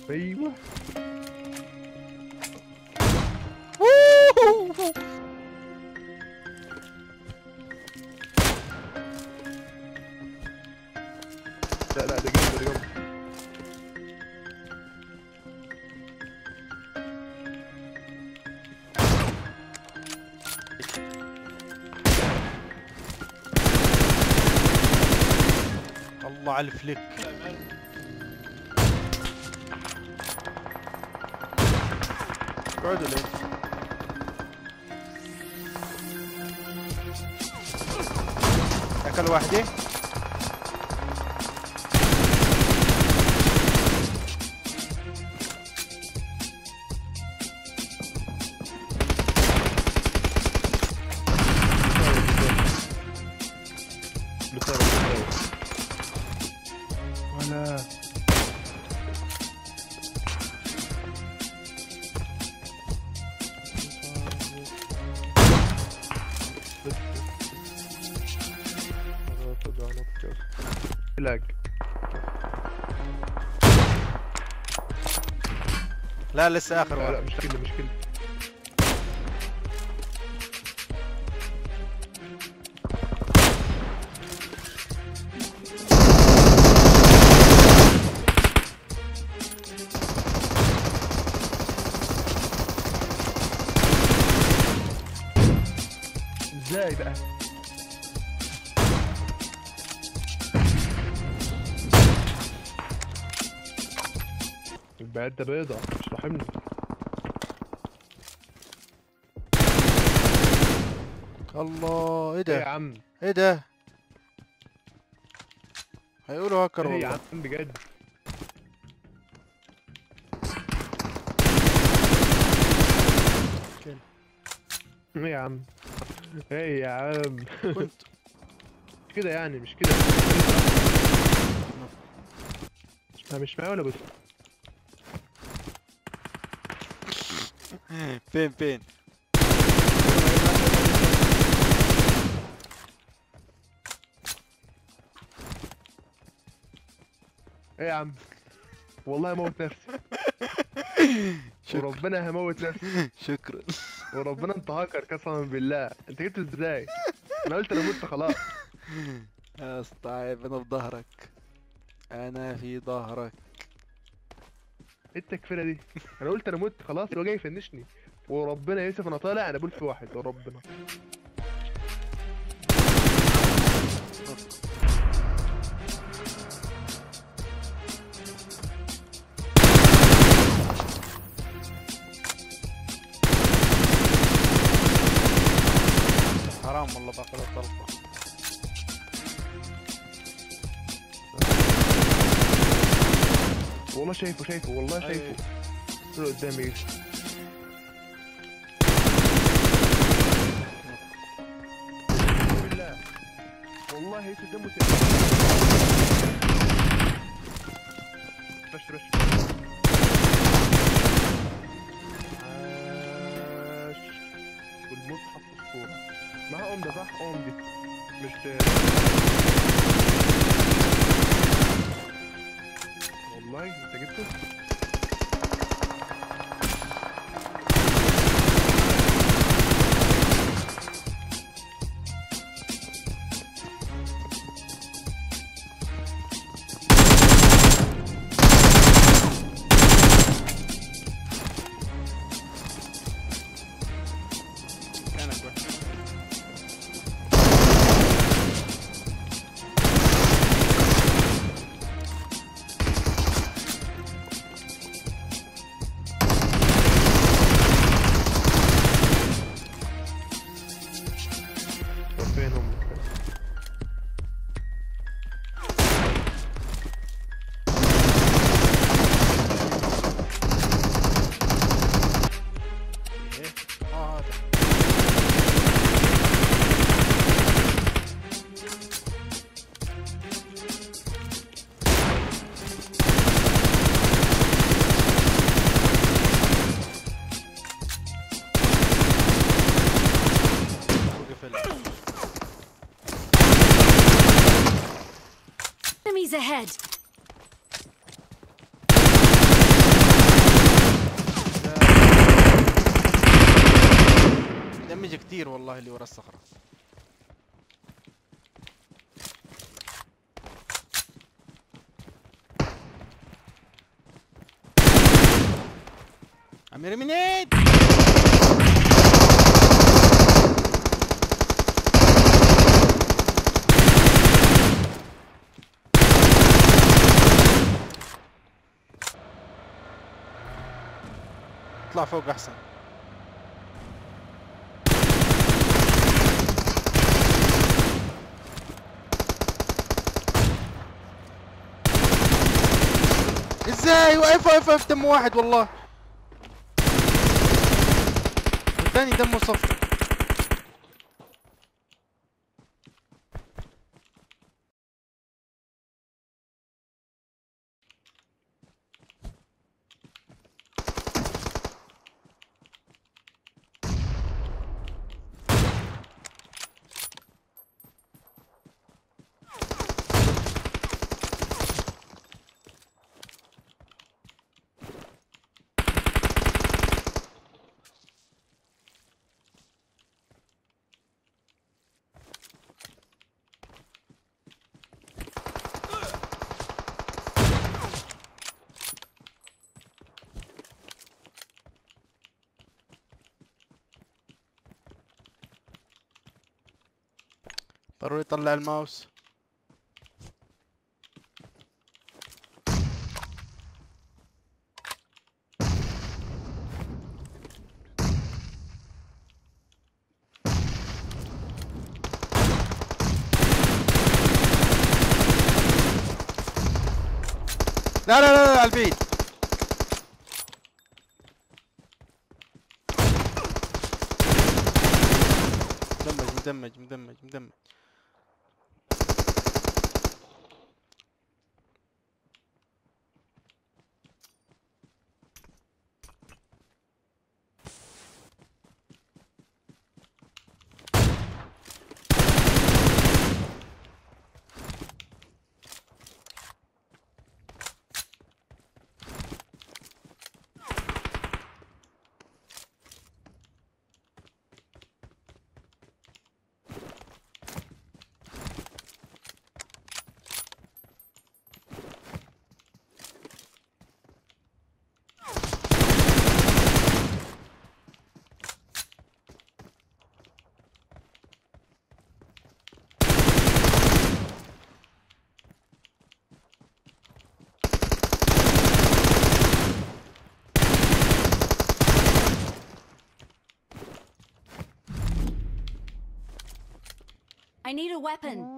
ايوه لا لا ده جنب ده جنب الله على الفليك اقعدوا ليه اكل واحدة بتساوي بتساوي ولا لاج لا لسه اخر لا لا واحد مش كده مش كده ازاي بقى البعد ده بيضة مش رحمني الله ايه ايه يا ده عم ايه ده هيقولوا هكر ايه يا والله عم بجد كده. ايه يا عم ايه يا عم كنت مش كده يعني مش كده انا مش معايا ولا بس فين فين ايه يا عم والله هموت نفسي شكرا وربنا هموت نفسي شكرا وربنا انت هاكر قسما بالله انت جبت ازاي انا قلت انا مت خلاص يا اسطى عيب انا في ظهرك انا في ظهرك ايه التكفيره دي انا قلت انا مت خلاص هو جاي يفنشني وربنا يا يوسف انا طالع انا بقول في واحد وربنا حرام والله باخذ الطلقة والله شايفه شايفه والله أيوة. شايفه طلع قدامي يوسف أقسم بالله والله يوسف دمه سيء رش رش عاش والمصحف في الصورة معاه أم ده صح أم دي مش والله انت جبته كانك وحش طب فين هم ايه اه هذا وقفل Enemies ahead. دمج كتير والله اللي ورا الصخرة عم يرمينيت اطلع فوق احسن ازاي واقف واقف واقف دم واحد والله والثاني دمه صفر ضروري يطلع الماوس لا لا لا لا على البعيد مدمج مدمج مدمج مدمج I need a weapon.